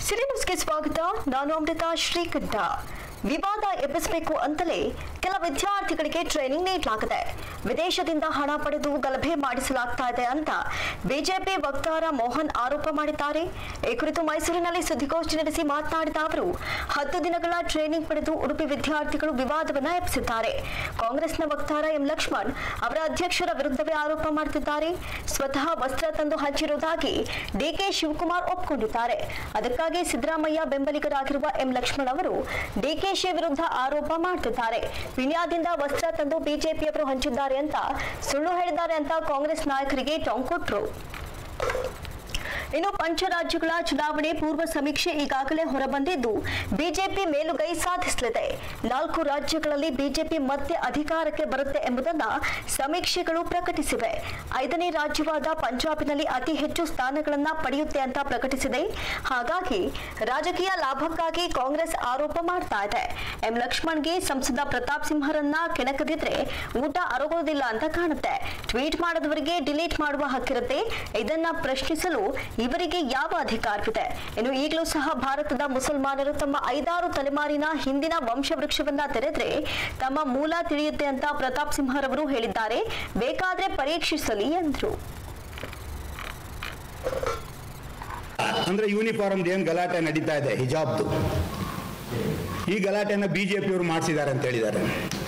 ಸಿರಿ ನ್ಯೂಸ್ಗೆ ಸ್ವಾಗತ ನಾನು ಅಮೃತ ಶ್ರೀಕಂಠ ವಿವಾದ ಎಬ್ಬಿಸಬೇಕು ಅಂತಲೇ ಕೆಲ ವಿದ್ಯಾರ್ಥಿಗಳಿಗೆ ಟ್ರೈನಿಂಗ್ ನೀಡಲಾಗಿದೆ ವಿದೇಶದಿಂದ ಹಣ ಪಡೆದು ಗಲಭೆ ಮಾಡಿಸಲಾಗ್ತಾ ಇದೆ ಅಂತ ಬಿಜೆಪಿ ವಕ್ತಾರ ಮೋಹನ್ ಆರೋಪ ಮಾಡಿದ್ದಾರೆ ಈ ಕುರಿತು ಮೈಸೂರಿನಲ್ಲಿ ಸುದ್ದಿಗೋಷ್ಠಿ ನಡೆಸಿ ಮಾತನಾಡಿದ ಅವರು ಹತ್ತು ದಿನಗಳ ಟ್ರೈನಿಂಗ್ ಪಡೆದು ಉಡುಪಿ ವಿದ್ಯಾರ್ಥಿಗಳು ವಿವಾದವನ್ನ ಎಬ್ಬಿಸಿದ್ದಾರೆ ಕಾಂಗ್ರೆಸ್ನ ವಕ್ತಾರ ಎಂ ಲಕ್ಷ್ಮಣ್ ಅವರ ಅಧ್ಯಕ್ಷರ ವಿರುದ್ಧವೇ ಆರೋಪ ಮಾಡುತ್ತಿದ್ದಾರೆ ಸ್ವತಃ ವಸ್ತ್ರ ತಂದು ಹಂಚಿರುವುದಾಗಿ ಡಿಕೆ ಶಿವಕುಮಾರ್ ಒಪ್ಪಿಕೊಂಡಿದ್ದಾರೆ ಅದಕ್ಕಾಗಿ ಸಿದ್ದರಾಮಯ್ಯ ಬೆಂಬಲಿಗರಾಗಿರುವ ಎಂ ಲಕ್ಷ್ಮಣ್ ಅವರು ಡಿಕೆಶಿ ವಿರುದ್ಧ ಆರೋಪ ಮಾಡುತ್ತಿದ್ದಾರೆ ವಿನ್ಯಾದಿಂದ ವಸ್ತ್ರ ತಂದು ಬಿಜೆಪಿಯವರು ಹಂಚಿದ್ದಾರೆ ಅಂತ ಸುಳ್ಳು ಹೇಳಿದ್ದಾರೆ ಅಂತ ಕಾಂಗ್ರೆಸ್ ನಾಯಕರಿಗೆ ಟಾಂಗ್ ಕೊಟ್ರು ಇನ್ನು ಪಂಚರಾಜ್ಯಗಳ ಚುನಾವಣೆ ಪೂರ್ವ ಸಮೀಕ್ಷೆ ಈಗಾಗಲೇ ಹೊರಬಂದಿದ್ದು ಬಿಜೆಪಿ ಮೇಲುಗೈ ಸಾಧಿಸಲಿದೆ ನಾಲ್ಕು ರಾಜ್ಯಗಳಲ್ಲಿ ಬಿಜೆಪಿ ಮತ್ತೆ ಅಧಿಕಾರಕ್ಕೆ ಬರುತ್ತೆ ಎಂಬುದನ್ನ ಸಮೀಕ್ಷೆಗಳು ಪ್ರಕಟಿಸಿವೆ ಐದನೇ ರಾಜ್ಯವಾದ ಪಂಜಾಬಿನಲ್ಲಿ ಅತಿ ಹೆಚ್ಚು ಸ್ಥಾನಗಳನ್ನ ಪಡೆಯುತ್ತೆ ಅಂತ ಪ್ರಕಟಿಸಿದೆ ಹಾಗಾಗಿ ರಾಜಕೀಯ ಲಾಭಕ್ಕಾಗಿ ಕಾಂಗ್ರೆಸ್ ಆರೋಪ ಮಾಡ್ತಾ ಇದೆ ಎಂ ಲಕ್ಷ್ಮಣ್ಗೆ ಸಂಸದ ಪ್ರತಾಪ್ ಸಿಂಹರನ್ನ ಕೆಣಕದಿದ್ರೆ ಊಟ ಅರಗೋದಿಲ್ಲ ಅಂತ ಕಾಣುತ್ತೆ ಟ್ವೀಟ್ ಮಾಡದವರಿಗೆ ಡಿಲೀಟ್ ಮಾಡುವ ಹಕ್ಕಿರುತ್ತೆ ಇದನ್ನ ಪ್ರಶ್ನಿಸಲು ಇವರಿಗೆ ಯಾವ ಅಧಿಕಾರವಿದೆ ಇನ್ನು ಈಗಲೂ ಸಹ ಭಾರತದ ಮುಸಲ್ಮಾನರು ತಮ್ಮ ಐದಾರು ತಲೆಮಾರಿನ ಹಿಂದಿನ ವಂಶವೃಕ್ಷವನ್ನ ತೆರೆದ್ರೆ ತಮ್ಮ ಮೂಲ ತಿಳಿಯುತ್ತೆ ಅಂತ ಪ್ರತಾಪ್ ಸಿಂಹರವರು ಹೇಳಿದ್ದಾರೆ ಬೇಕಾದ್ರೆ ಪರೀಕ್ಷಿಸಲಿ ಎಂದ್ರು ಅಂದ್ರೆ ಯೂನಿಫಾರ್ಮ್ ಏನ್ ಗಲಾಟೆ ನಡೀತಾ ಇದೆ ಹಿಜಾಬ್ದು ಈ ಗಲಾಟೆನ ಬಿಜೆಪಿಯವರು ಮಾಡಿಸಿದ್ದಾರೆ ಅಂತ ಹೇಳಿದ್ದಾರೆ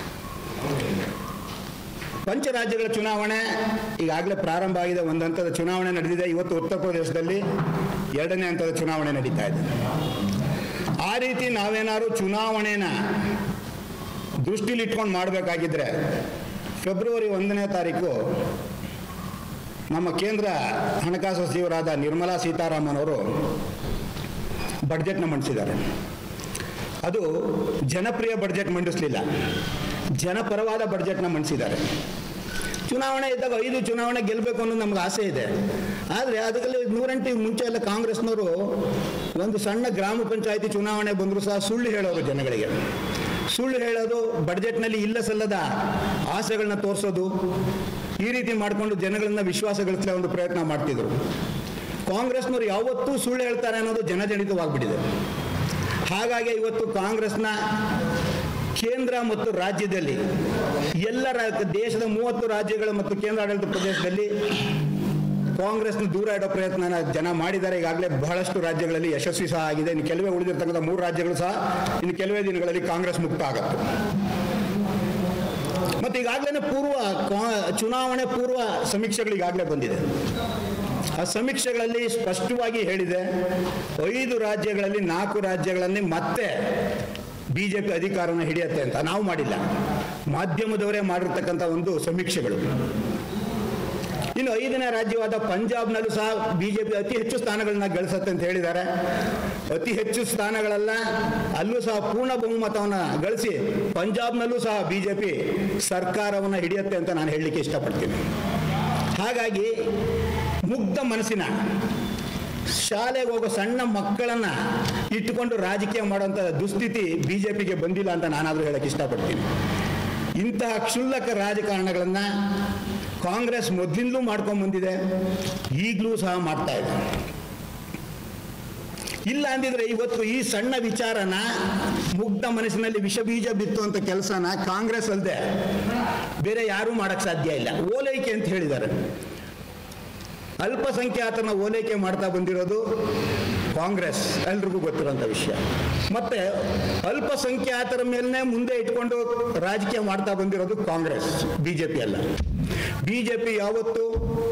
ಪಂಚರಾಜ್ಯಗಳ ಚುನಾವಣೆ ಈಗಾಗಲೇ ಪ್ರಾರಂಭ ಆಗಿದೆ ಒಂದು ಹಂತದ ಚುನಾವಣೆ ನಡೆದಿದೆ ಇವತ್ತು ಉತ್ತರ ಪ್ರದೇಶದಲ್ಲಿ ಎರಡನೇ ಹಂತದ ಚುನಾವಣೆ ನಡೀತಾ ಇದೆ ಆ ರೀತಿ ನಾವೇನಾದ್ರು ಚುನಾವಣೆನ ದೃಷ್ಟಿಲಿ ಇಟ್ಕೊಂಡು ಮಾಡಬೇಕಾಗಿದ್ರೆ ಫೆಬ್ರವರಿ ಒಂದನೇ ತಾರೀಕು ನಮ್ಮ ಕೇಂದ್ರ ಹಣಕಾಸು ಸಚಿವರಾದ ನಿರ್ಮಲಾ ಸೀತಾರಾಮನ್ ಅವರು ಬಡ್ಜೆಟ್ನ ಮಂಡಿಸಿದ್ದಾರೆ ಅದು ಜನಪ್ರಿಯ ಬಡ್ಜೆಟ್ ಮಂಡಿಸಲಿಲ್ಲ ಜನಪರವಾದ ಬಡ್ಜೆಟ್ನ ಮಂಡಿಸಿದ್ದಾರೆ ಚುನಾವಣೆ ಇದ್ದಾಗ ಐದು ಚುನಾವಣೆ ಗೆಲ್ಲಬೇಕು ಅನ್ನೋದು ನಮ್ಗೆ ಆಸೆ ಇದೆ ಆದರೆ ಅದಕ್ಕೆ ನೂರೆಂಟು ಮುಂಚೆ ಎಲ್ಲ ಕಾಂಗ್ರೆಸ್ನವರು ಒಂದು ಸಣ್ಣ ಗ್ರಾಮ ಪಂಚಾಯತಿ ಚುನಾವಣೆ ಬಂದರೂ ಸಹ ಸುಳ್ಳು ಹೇಳೋರು ಜನಗಳಿಗೆ ಸುಳ್ಳು ಹೇಳೋದು ಬಡ್ಜೆಟ್ನಲ್ಲಿ ಇಲ್ಲ ಸಲ್ಲದ ಆಸೆಗಳನ್ನ ತೋರಿಸೋದು ಈ ರೀತಿ ಮಾಡಿಕೊಂಡು ಜನಗಳನ್ನ ವಿಶ್ವಾಸ ಗಳಿಸಲು ಒಂದು ಪ್ರಯತ್ನ ಮಾಡ್ತಿದ್ರು ಕಾಂಗ್ರೆಸ್ನವ್ರು ಯಾವತ್ತೂ ಸುಳ್ಳು ಹೇಳ್ತಾರೆ ಅನ್ನೋದು ಜನಜನಿತವಾಗ್ಬಿಟ್ಟಿದೆ ಹಾಗಾಗಿ ಇವತ್ತು ಕಾಂಗ್ರೆಸ್ನ ಕೇಂದ್ರ ಮತ್ತು ರಾಜ್ಯದಲ್ಲಿ ಎಲ್ಲ ರಾ- ದೇಶದ ಮೂವತ್ತು ರಾಜ್ಯಗಳು ಮತ್ತು ಕೇಂದ್ರಾಡಳಿತ ಪ್ರದೇಶದಲ್ಲಿ ಕಾಂಗ್ರೆಸ್ನ ದೂರ ಇಡೋ ಪ್ರಯತ್ನ ಜನ ಮಾಡಿದ್ದಾರೆ ಈಗಾಗಲೇ ಬಹಳಷ್ಟು ರಾಜ್ಯಗಳಲ್ಲಿ ಯಶಸ್ವಿ ಸಹ ಆಗಿದೆ ಇನ್ನು ಕೆಲವೇ ಉಳಿದಿರ್ತಕ್ಕಂಥ ಮೂರು ರಾಜ್ಯಗಳು ಸಹ ಇನ್ನು ಕೆಲವೇ ದಿನಗಳಲ್ಲಿ ಕಾಂಗ್ರೆಸ್ ಮುಕ್ತ ಆಗುತ್ತೆ ಮತ್ತು ಈಗಾಗಲೇ ಪೂರ್ವ ಕಾ- ಚುನಾವಣೆ ಪೂರ್ವ ಸಮೀಕ್ಷೆಗಳು ಈಗಾಗಲೇ ಬಂದಿದೆ ಆ ಸಮೀಕ್ಷೆಗಳಲ್ಲಿ ಸ್ಪಷ್ಟವಾಗಿ ಹೇಳಿದೆ ಐದು ರಾಜ್ಯಗಳಲ್ಲಿ ನಾಲ್ಕು ರಾಜ್ಯಗಳಲ್ಲಿ ಮತ್ತೆ ಬಿ ಜೆ ಪಿ ಅಧಿಕಾರವನ್ನು ಹಿಡಿಯುತ್ತೆ ಅಂತ ನಾವು ಮಾಡಿಲ್ಲ ಮಾಧ್ಯಮದವರೇ ಮಾಡಿರ್ತಕ್ಕಂಥ ಒಂದು ಸಮೀಕ್ಷೆಗಳು ಇನ್ನು ಐದನೇ ರಾಜ್ಯವಾದ ಪಂಜಾಬ್ನಲ್ಲೂ ಸಹ ಬಿಜೆಪಿ ಅತಿ ಹೆಚ್ಚು ಸ್ಥಾನಗಳನ್ನ ಗಳಿಸುತ್ತೆ ಅಂತ ಹೇಳಿದ್ದಾರೆ ಅತಿ ಹೆಚ್ಚು ಸ್ಥಾನಗಳಲ್ಲ ಅಲ್ಲೂ ಸಹ ಪೂರ್ಣ ಬಹುಮತವನ್ನು ಗಳಿಸಿ ಪಂಜಾಬ್ನಲ್ಲೂ ಸಹ ಬಿಜೆಪಿ ಸರ್ಕಾರವನ್ನು ಹಿಡಿಯುತ್ತೆ ಅಂತ ನಾನು ಹೇಳಲಿಕ್ಕೆ ಇಷ್ಟಪಡ್ತೀನಿ ಹಾಗಾಗಿ ಮುಗ್ಧ ಮನಸ್ಸಿನ ಶಾಲೆಗೆ ಹೋಗೋ ಸಣ್ಣ ಮಕ್ಕಳನ್ನ ಇಟ್ಟುಕೊಂಡು ರಾಜಕೀಯ ಮಾಡುವಂಥ ದುಸ್ಥಿತಿ ಬಿಜೆಪಿಗೆ ಬಂದಿಲ್ಲ ಅಂತ ನಾನಾದರೂ ಹೇಳಕ್ಕೆ ಇಷ್ಟಪಡ್ತೀನಿ ಇಂತಹ ಕ್ಷುಲ್ಲಕ ರಾಜಕಾರಣಗಳನ್ನ ಕಾಂಗ್ರೆಸ್ ಮೊದಲಿಂದಲೂ ಮಾಡ್ಕೊಂಡು ಬಂದಿದೆ ಈಗಲೂ ಸಹ ಮಾಡ್ತಾ ಇದೆ ಇಲ್ಲ ಅಂದಿದ್ರೆ ಇವತ್ತು ಈ ಸಣ್ಣ ವಿಚಾರನ ಮುಗ್ಧ ಮನಸ್ಸಿನಲ್ಲಿ ವಿಷ ಬೀಜ ಬಿತ್ತು ಅಂತ ಕೆಲಸನ ಕಾಂಗ್ರೆಸ್ ಅಲ್ಲದೆ ಬೇರೆ ಯಾರೂ ಮಾಡಕ್ ಸಾಧ್ಯ ಇಲ್ಲ ಓಲೈಕೆ ಅಂತ ಹೇಳಿದ್ದಾರೆ ಅಲ್ಪಸಂಖ್ಯಾತನ ಓಲೈಕೆ ಮಾಡ್ತಾ ಬಂದಿರೋದು ಕಾಂಗ್ರೆಸ್ ಎಲ್ರಿಗೂ ಗೊತ್ತಿರೋಂಥ ವಿಷಯ ಮತ್ತೆ ಅಲ್ಪಸಂಖ್ಯಾತರ ಮೇಲೇ ಮುಂದೆ ಇಟ್ಕೊಂಡು ರಾಜಕೀಯ ಮಾಡ್ತಾ ಬಂದಿರೋದು ಕಾಂಗ್ರೆಸ್ ಬಿಜೆಪಿ ಅಲ್ಲ ಬಿಜೆಪಿ ಯಾವತ್ತು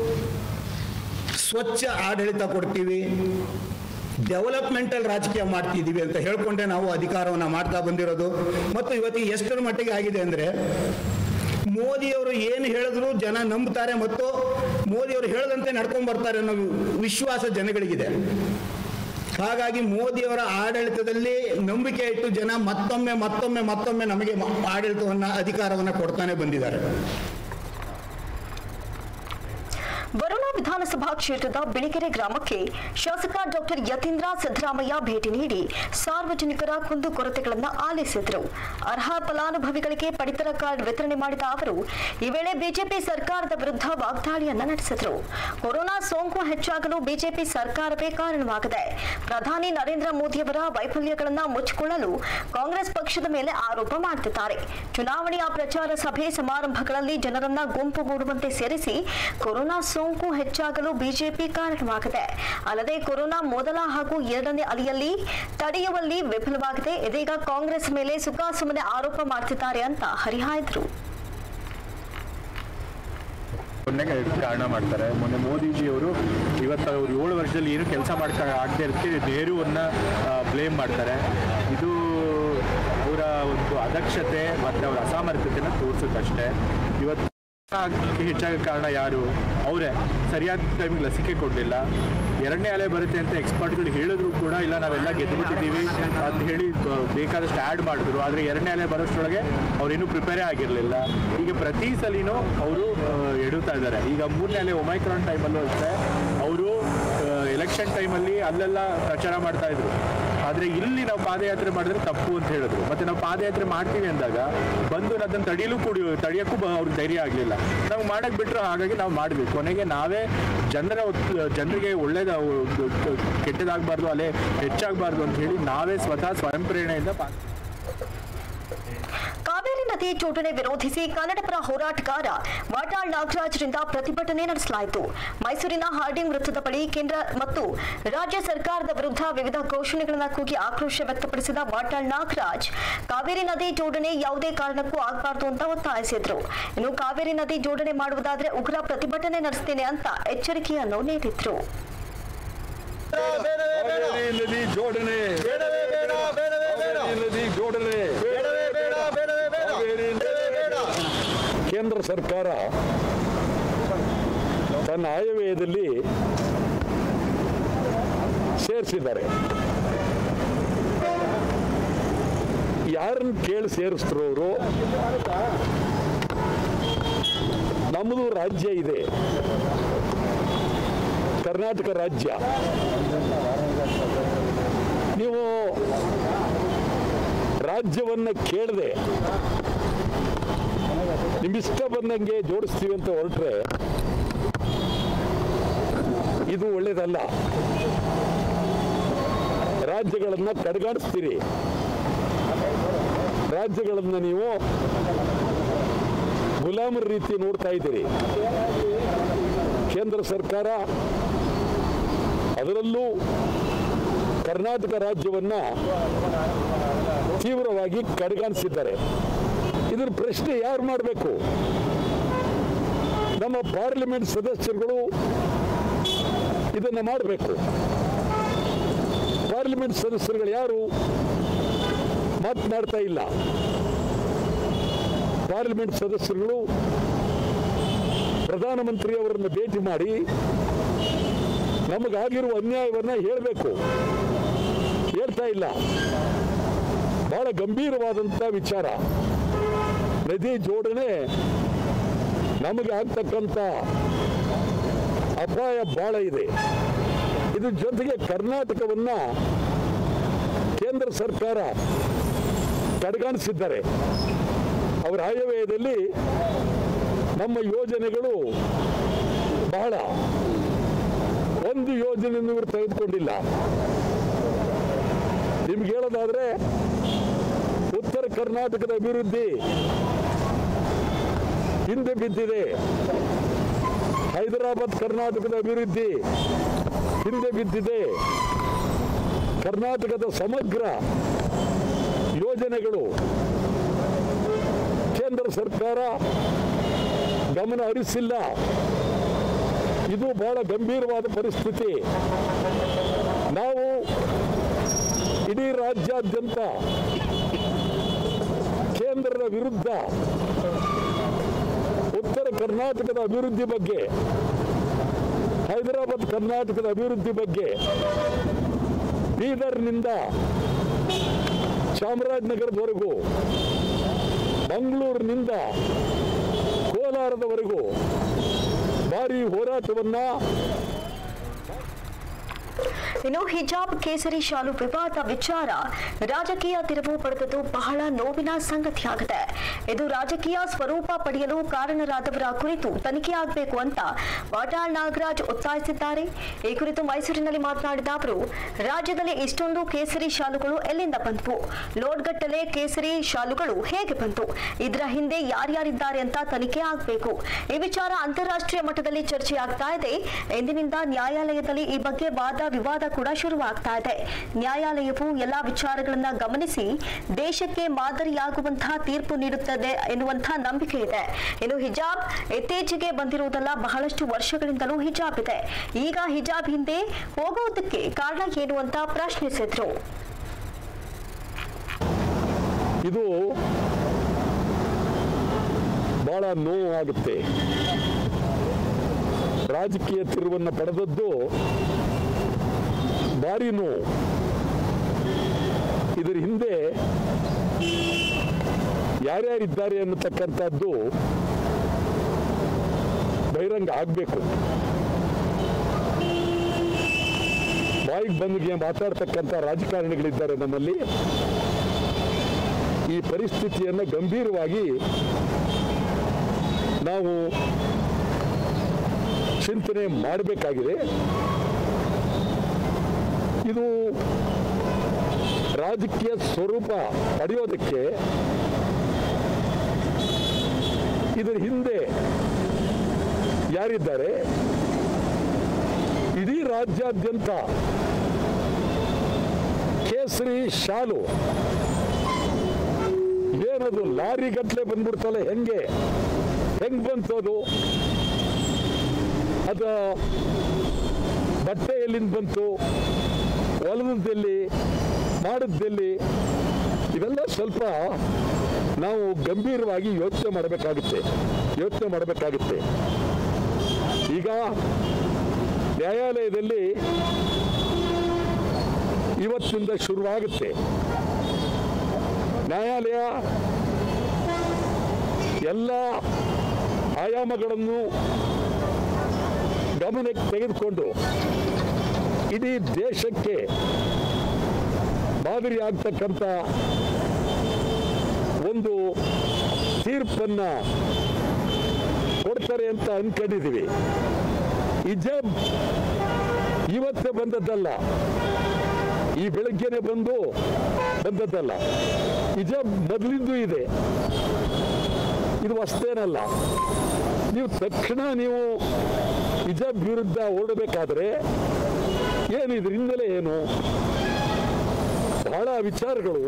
ಸ್ವಚ್ಛ ಆಡಳಿತ ಕೊಡ್ತೀವಿ ಡೆವಲಪ್ಮೆಂಟಲ್ ರಾಜಕೀಯ ಮಾಡ್ತಿದ್ದೀವಿ ಅಂತ ಹೇಳ್ಕೊಂಡೆ ನಾವು ಅಧಿಕಾರವನ್ನು ಮಾಡ್ತಾ ಬಂದಿರೋದು ಮತ್ತು ಇವತ್ತಿಗೆ ಎಷ್ಟರ ಮಟ್ಟಿಗೆ ಆಗಿದೆ ಅಂದರೆ ಮೋದಿಯವರು ಏನು ಹೇಳಿದ್ರು ಜನ ನಂಬ್ತಾರೆ ಮತ್ತು ಮೋದಿಯವರು ಹೇಳದಂತೆ ನಡ್ಕೊಂಡು ಬರ್ತಾರೆ ಅನ್ನೋ ವಿಶ್ವಾಸ ಜನಗಳಿಗಿದೆ ಹಾಗಾಗಿ ಮೋದಿಯವರ ಆಡಳಿತದಲ್ಲಿ ನಂಬಿಕೆ ಇಟ್ಟು ಜನ ಮತ್ತೊಮ್ಮೆ ಮತ್ತೊಮ್ಮೆ ಮತ್ತೊಮ್ಮೆ ನಮಗೆ ಮ- ಆಡಳಿತವನ್ನ ಅಧಿಕಾರವನ್ನ ಕೊಡ್ತಾನೆ ಬಂದಿದ್ದಾರೆ ವರುಣ ವಿಧಾನಸಭಾ ಕ್ಷೇತ್ರದ ಬಿಳಿಕೆರೆ ಗ್ರಾಮಕ್ಕೆ ಶಾಸಕ ಡಾಕ್ಟರ್ ಯತೀಂದ್ರ ಸಿದ್ದರಾಮಯ್ಯ ಭೇಟಿ ನೀಡಿ ಸಾರ್ವಜನಿಕರ ಕುಂದುಕೊರತೆಗಳನ್ನು ಆಲಿಸಿದರು ಅರ್ಹ ಫಲಾನುಭವಿಗಳಿಗೆ ಪಡಿತರ ಕಾರ್ಡ್ ವಿತರಣೆ ಮಾಡಿದ ಅವರು ಈ ವೇಳೆ ಬಿಜೆಪಿ ಸರ್ಕಾರದ ವಿರುದ್ಧ ವಾಗ್ದಾಳಿಯನ್ನ ನಡೆಸಿದರು ಕೊರೋನಾ ಸೋಂಕು ಹೆಚ್ಚಾಗಲು ಬಿಜೆಪಿ ಸರ್ಕಾರವೇ ಕಾರಣವಾಗಿದೆ ಪ್ರಧಾನಿ ನರೇಂದ್ರ ಮೋದಿಯವರ ವೈಫಲ್ಯಗಳನ್ನ ಮುಚ್ಚಿಕೊಳ್ಳಲು ಕಾಂಗ್ರೆಸ್ ಪಕ್ಷದ ಮೇಲೆ ಆರೋಪ ಮಾಡುತ್ತಿದ್ದಾರೆ ಚುನಾವಣೆಯ ಪ್ರಚಾರ ಸಭೆ ಸಮಾರಂಭಗಳಲ್ಲಿ ಜನರನ್ನ ಗುಂಪುಗೂಡುವಂತೆ ಸೇರಿಸಿ ಕೊರೋನಾ ಸೋಂಕು ಹೆಚ್ಚಾಗಲು ಬಿಜೆಪಿ ಕಾರಣವಾಗಿದೆ ಅಲ್ಲದೆ ಕೊರೋನಾ ಮೊದಲ ಹಾಗೂ ಎರಡನೇ ಅಲೆಯಲ್ಲಿ ತಡೆಯುವಲ್ಲಿ ವಿಫಲವಾಗಿದೆ ಇದೀಗ ಕಾಂಗ್ರೆಸ್ ಮೇಲೆ ಸುಖಾಸುಮ್ಮನೆ ಆರೋಪ ಮಾಡ್ತಿದ್ದಾರೆ ಅಂತ ಹರಿಹಾಯ್ದರು ಮೊನ್ನೆಗೆ ಕಾರಣ ಮಾಡ್ತಾರೆ ಮೊನ್ನೆ ಮೋದಿಜಿಯವರು ಇವತ್ತು ಅವ್ರು ಏಳು ವರ್ಷದಲ್ಲಿ ಏನು ಕೆಲಸ ಮಾಡ್ತಾ ಆಗದೆ ಇರೋದಕ್ಕೆ ನೆಹರುವನ್ನ ಬ್ಲೇಮ್ ಮಾಡ್ತಾರೆ ಇದು ಅವರ ಒಂದು ಅದಕ್ಷತೆ ಮತ್ತು ಅವರ ಅಸಾಮರ್ಥ್ಯತೆನ ತೋರಿಸುತ್ತಷ್ಟೇ ಇವತ್ತು ಆಗಕ್ಕೆ ಹೆಚ್ಚಾಗ ಕಾರಣ ಯಾರು ಅವರೇ ಸರಿಯಾದ ಟೈಮಿಗೆ ಲಸಿಕೆ ಕೊಡಲಿಲ್ಲ ಎರಡನೇ ಅಲೆ ಬರುತ್ತೆ ಅಂತ ಎಕ್ಸ್ಪರ್ಟ್ಗಳು ಹೇಳಿದ್ರು ಕೂಡ ಇಲ್ಲ ನಾವೆಲ್ಲ ಗೆದ್ದುಬಿಟ್ಟಿದ್ದೀವಿ ಅಂತ ಹೇಳಿ ಬ- ಬೇಕಾದಷ್ಟು ಆ್ಯಡ್ ಮಾಡಿದ್ರು ಆದರೆ ಎರಡನೇ ಅಲೆ ಬರೋಷ್ಟರೊಳಗೆ ಅವ್ರೇನು ಪ್ರಿಪೇರೇ ಆಗಿರಲಿಲ್ಲ ಈಗ ಪ್ರತಿ ಸಲಿನೂ ಅವರು ಎಡುತ್ತಾ ಇದ್ದಾರೆ ಈಗ ಮೂರನೇ ಅಲೆ ಒಮೈಕ್ರಾನ್ ಟೈಮಲ್ಲೂ ಅಷ್ಟೇ ಅವರು ಎಲೆಕ್ಷನ್ ಟೈಮಲ್ಲಿ ಅಲ್ಲೆಲ್ಲ ಪ್ರಚಾರ ಮಾಡ್ತಾ ಇದ್ರು ಆದರೆ ಇಲ್ಲಿ ನಾವು ಪಾದಯಾತ್ರೆ ಮಾಡಿದ್ರೆ ತಪ್ಪು ಅಂತ ಹೇಳಿದ್ರು ಮತ್ತೆ ನಾವು ಪಾದಯಾತ್ರೆ ಮಾಡ್ತೀವಿ ಅಂದಾಗ ಬಂದು ಅದನ್ನು ತಡೆಯಲು ಕೂಡಿ ತಡೆಯೋಕ್ಕೂ ಬ- ಅವ್ರಿಗೆ ಧೈರ್ಯ ಆಗಲಿಲ್ಲ ನಾವು ಮಾಡಕ್ ಬಿಟ್ರು ಹಾಗಾಗಿ ನಾವು ಮಾಡಿದ್ವಿ ಕೊನೆಗೆ ನಾವೇ ಜನರ ಒತ್- ಜನರಿಗೆ ಒಳ್ಳೇದ ಕೆಟ್ಟದಾಗಬಾರ್ದು ಅಲ್ಲೇ ಹೆಚ್ಚಾಗಬಾರ್ದು ಅಂತ ಹೇಳಿ ನಾವೇ ಸ್ವತಃ ಸ್ವಯಂ ಪ್ರೇರಣೆಯಿಂದ ಪಾ ಕಾವೇರಿ ನದಿ ಜೋಡಣೆ ವಿರೋಧಿಸಿ ಕನ್ನಡಪರ ಹೋರಾಟಗಾರ ವಾಟಾಳ್ ನಾಗರಾಜ್ರಿಂದ ಪ್ರತಿಭಟನೆ ನಡೆಸಲಾಯಿತು ಮೈಸೂರಿನ ಹಾರ್ಡಿಂಗ್ ವೃತ್ತದ ಬಳಿ ಕೇಂದ್ರ ಮತ್ತು ರಾಜ್ಯ ಸರ್ಕಾರದ ವಿರುದ್ಧ ವಿವಿಧ ಘೋಷಣೆಗಳನ್ನು ಕೂಗಿ ಆಕ್ರೋಶ ವ್ಯಕ್ತಪಡಿಸಿದ ವಾಟಾಳ್ ನಾಗರಾಜ್ ಕಾವೇರಿ ನದಿ ಜೋಡಣೆ ಯಾವುದೇ ಕಾರಣಕ್ಕೂ ಆಗಬಾರದು ಅಂತ ಒತ್ತಾಯಿಸಿದ್ರು ಇನ್ನು ಕಾವೇರಿ ನದಿ ಜೋಡಣೆ ಮಾಡುವುದಾದ್ರೆ ಉಗ್ರ ಪ್ರತಿಭಟನೆ ನಡೆಸ್ತೇನೆ ಅಂತ ಎಚ್ಚರಿಕೆಯನ್ನು ನೀಡಿದ್ರು ಕಾವೇರಿ ನದಿ ಜೋಡಣೆ ಕಾವೇರಿ ನದಿ ಜೋಡಣೆ ಕಾವೇರಿ ಕೇಂದ್ರ ಸರ್ಕಾರ ತನ್ನ ಆಯವ್ಯಯದಲ್ಲಿ ಸೇರಿಸಿದ್ದಾರೆ ಯಾರನ್ನು ಕೇಳಿ ಸೇರಿಸಿದ್ರು ಅವರು ನಮ್ಮದು ರಾಜ್ಯ ಇದೆ ಕರ್ನಾಟಕ ರಾಜ್ಯ ನೀವು ರಾಜ್ಯವನ್ನ ಕೇಳದೆ ನಿಮ್ಮಿಷ್ಟ ಬಂದಂಗೆ ಜೋಡಿಸ್ತೀವಿ ಅಂತ ಹೊರಟ್ರೆ ಇದು ಒಳ್ಳೇದಲ್ಲ ರಾಜ್ಯಗಳನ್ನ ಕಡೆಗಾಣಿಸ್ತೀರಿ ರಾಜ್ಯಗಳನ್ನ ನೀವು ಗುಲಾಮರ ರೀತಿ ನೋಡ್ತಾ ಇದ್ದೀರಿ ಕೇಂದ್ರ ಸರ್ಕಾರ ಅದರಲ್ಲೂ ಕರ್ನಾಟಕ ರಾಜ್ಯವನ್ನ ತೀವ್ರವಾಗಿ ಕಡೆಗಾಣಿಸಿದ್ದಾರೆ ಇದ್ರ ಪ್ರಶ್ನೆ ಯಾರು ಮಾಡಬೇಕು ನಮ್ಮ ಪಾರ್ಲಿಮೆಂಟ್ ಸದಸ್ಯರುಗಳು ಇದನ್ನು ಮಾಡಬೇಕು ಪಾರ್ಲಿಮೆಂಟ್ ಸದಸ್ಯರುಗಳು ಯಾರು ಮಾತನಾಡ್ತಾ ಇಲ್ಲ ಪಾರ್ಲಿಮೆಂಟ್ ಸದಸ್ಯರುಗಳು ಪ್ರಧಾನಮಂತ್ರಿ ಅವರನ್ನು ಭೇಟಿ ಮಾಡಿ ನಮಗಾಗಿರುವ ಅನ್ಯಾಯವನ್ನ ಹೇಳಬೇಕು ಹೇಳ್ತಾ ಇಲ್ಲ ಬಹಳ ಗಂಭೀರವಾದಂಥ ವಿಚಾರ ನದಿ ಜೋಡಣೆ ನಮಗೆ ಆಗ್ತಕ್ಕಂಥ ಅಪಾಯ ಬಹಳ ಇದೆ ಇದ್ರ ಜೊತೆಗೆ ಕರ್ನಾಟಕವನ್ನ ಕೇಂದ್ರ ಸರ್ಕಾರ ಕಡೆಗಾಣಿಸಿದ್ದಾರೆ ಅವರ ಆಯವ್ಯಯದಲ್ಲಿ ನಮ್ಮ ಯೋಜನೆಗಳು ಬಹಳ ಒಂದು ಯೋಜನೆಯನ್ನು ಇವರು ತೆಗೆದುಕೊಂಡಿಲ್ಲ ನಿಮ್ಗೆ ಹೇಳೋದಾದ್ರೆ ಉತ್ತರ ಕರ್ನಾಟಕದ ಅಭಿವೃದ್ಧಿ ಹಿಂದೆ ಬಿದ್ದಿದೆ ಹೈದರಾಬಾದ್ ಕರ್ನಾಟಕದ ಅಭಿವೃದ್ಧಿ ಹಿಂದೆ ಬಿದ್ದಿದೆ ಕರ್ನಾಟಕದ ಸಮಗ್ರ ಯೋಜನೆಗಳು ಕೇಂದ್ರ ಸರ್ಕಾರ ಗಮನ ಹರಿಸಿಲ್ಲ ಇದು ಬಹಳ ಗಂಭೀರವಾದ ಪರಿಸ್ಥಿತಿ ನಾವು ಇಡೀ ರಾಜ್ಯಾದ್ಯಂತ ಕೇಂದ್ರದ ವಿರುದ್ಧ ಉತ್ತರ ಕರ್ನಾಟಕದ ಅಭಿವೃದ್ಧಿ ಬಗ್ಗೆ ಹೈದರಾಬಾದ್ ಕರ್ನಾಟಕದ ಅಭಿವೃದ್ಧಿ ಬಗ್ಗೆ ಬೀದರ್ನಿಂದ ಚಾಮರಾಜನಗರದವರೆಗೂ ಮಂಗಳೂರಿನಿಂದ ಕೋಲಾರದವರೆಗೂ ಭಾರಿ ಹೋರಾಟವನ್ನ ಇನ್ನು ಹಿಜಾಬ್ ಕೇಸರಿ ಶಾಲು ವಿವಾದ ವಿಚಾರ ರಾಜಕೀಯ ತಿರುವು ಪಡೆದದ್ದು ಬಹಳ ನೋವಿನ ಸಂಗತಿಯಾಗಿದೆ ಇದು ರಾಜಕೀಯ ಸ್ವರೂಪ ಪಡೆಯಲು ಕಾರಣರಾದವರ ಕುರಿತು ತನಿಖೆಯಾಗಬೇಕು ಅಂತ ವಾಟಾಳ್ ನಾಗರಾಜ್ ಒತ್ತಾಯಿಸಿದ್ದಾರೆ ಈ ಕುರಿತು ಮೈಸೂರಿನಲ್ಲಿ ಮಾತನಾಡಿದ ಅವರು ರಾಜ್ಯದಲ್ಲಿ ಇಷ್ಟೊಂದು ಕೇಸರಿ ಶಾಲುಗಳು ಎಲ್ಲಿಂದ ಬಂತು ಲೋಡ್ಗಟ್ಟಲೆ ಕೇಸರಿ ಶಾಲುಗಳು ಹೇಗೆ ಬಂತು ಇದರ ಹಿಂದೆ ಯಾರ್ಯಾರಿದ್ದಾರೆ ಅಂತ ತನಿಖೆ ಆಗಬೇಕು ಈ ವಿಚಾರ ಅಂತಾರಾಷ್ಟ್ರೀಯ ಮಟ್ಟದಲ್ಲಿ ಚರ್ಚೆಯಾಗ್ತಾ ಇದೆ ಎಂದಿನಿಂದ ನ್ಯಾಯಾಲಯದಲ್ಲಿ ಈ ಬಗ್ಗೆ ವಾದ ವಿವಾದ ಕೂಡ ಶುರುವಾಗ್ತಾ ಇದೆ ನ್ಯಾಯಾಲಯವು ಎಲ್ಲಾ ವಿಚಾರಗಳನ್ನ ಗಮನಿಸಿ ದೇಶಕ್ಕೆ ಮಾದರಿಯಾಗುವಂತಹ ತೀರ್ಪು ನೀಡುತ್ತದೆ ಎನ್ನುವಂತಹ ನಂಬಿಕೆ ಇದೆ ಇನ್ನು ಹಿಜಾಬ್ ಇತ್ತೀಚೆಗೆ ಬಂದಿರುವುದಲ್ಲ ಬಹಳಷ್ಟು ವರ್ಷಗಳಿಂದಲೂ ಹಿಜಾಬ್ ಇದೆ ಈಗ ಹಿಜಾಬ್ ಹಿಂದೆ ಹೋಗುವುದಕ್ಕೆ ಕಾರಣ ಏನು ಅಂತ ಪ್ರಶ್ನಿಸಿದ್ರು ಇದು ಬಹಳ ನೋವು ಆಗುತ್ತೆ ರಾಜಕೀಯ ತಿರುವನ್ನು ಪಡೆದದ್ದು ಭಾರಿ ನೋವು ಇದರ ಹಿಂದೆ ಯಾರ್ಯಾರಿದ್ದಾರೆ ಅನ್ನತಕ್ಕಂಥದ್ದು ಬಹಿರಂಗ ಆಗಬೇಕು ಬಾಯಿಗೆ ಬಂದಿಗೆ ಮಾತಾಡ್ತಕ್ಕಂಥ ರಾಜಕಾರಣಿಗಳಿದ್ದಾರೆ ನಮ್ಮಲ್ಲಿ ಈ ಪರಿಸ್ಥಿತಿಯನ್ನು ಗಂಭೀರವಾಗಿ ನಾವು ಚಿಂತನೆ ಮಾಡಬೇಕಾಗಿದೆ ಇದು ರಾಜಕೀಯ ಸ್ವರೂಪ ಪಡೆಯೋದಕ್ಕೆ ಇದರ ಹಿಂದೆ ಯಾರಿದ್ದಾರೆ ಇಡೀ ರಾಜ್ಯಾದ್ಯಂತ ಕೇಸರಿ ಶಾಲು ಏನದು ಲಾರಿ ಗಟ್ಲೆ ಬಂದ್ಬಿಡ್ತಲ್ಲ ಹೆಂಗೆ ಹೆಂಗ್ ಬಂತು ಅದು ಅದ ಬಟ್ಟೆ ಎಲ್ಲಿಂದ ಬಂತು ಹೊಲದದಲ್ಲಿ ಮಾಡಿದ್ದೆಲ್ಲಿ ಇವೆಲ್ಲ ಸ್ವಲ್ಪ ನಾವು ಗಂಭೀರವಾಗಿ ಯೋಚನೆ ಮಾಡಬೇಕಾಗುತ್ತೆ ಯೋಚನೆ ಮಾಡಬೇಕಾಗುತ್ತೆ ಈಗ ನ್ಯಾಯಾಲಯದಲ್ಲಿ ಇವತ್ತಿನಿಂದ ಶುರುವಾಗುತ್ತೆ ನ್ಯಾಯಾಲಯ ಎಲ್ಲ ಆಯಾಮಗಳನ್ನು ಗಮನಕ್ಕೆ ತೆಗೆದುಕೊಂಡು ಇಡೀ ದೇಶಕ್ಕೆ ಮಾದರಿ ಆಗ್ತಕ್ಕಂಥ ಒಂದು ತೀರ್ಪನ್ನ ಕೊಡ್ತಾರೆ ಅಂತ ಅನ್ಕೊಂಡಿದ್ದೀವಿ ಇಜಬ್ ಇವತ್ತೇ ಬಂದದ್ದಲ್ಲ ಈ ಬೆಳಗ್ಗೆನೆ ಬಂದು ಬಂದದ್ದಲ್ಲ ಇಜಬ್ ಮೊದಲಿಂದೂ ಇದೆ ಇದು ಅಷ್ಟೇನಲ್ಲ ನೀವು ತಕ್ಷಣ ನೀವು ಹಿಜಾಬ್ ವಿರುದ್ಧ ಓಡಬೇಕಾದ್ರೆ ಏನು ಇದ್ರ ಹಿನ್ನೆಲೆ ಏನು ಬಹಳ ವಿಚಾರಗಳು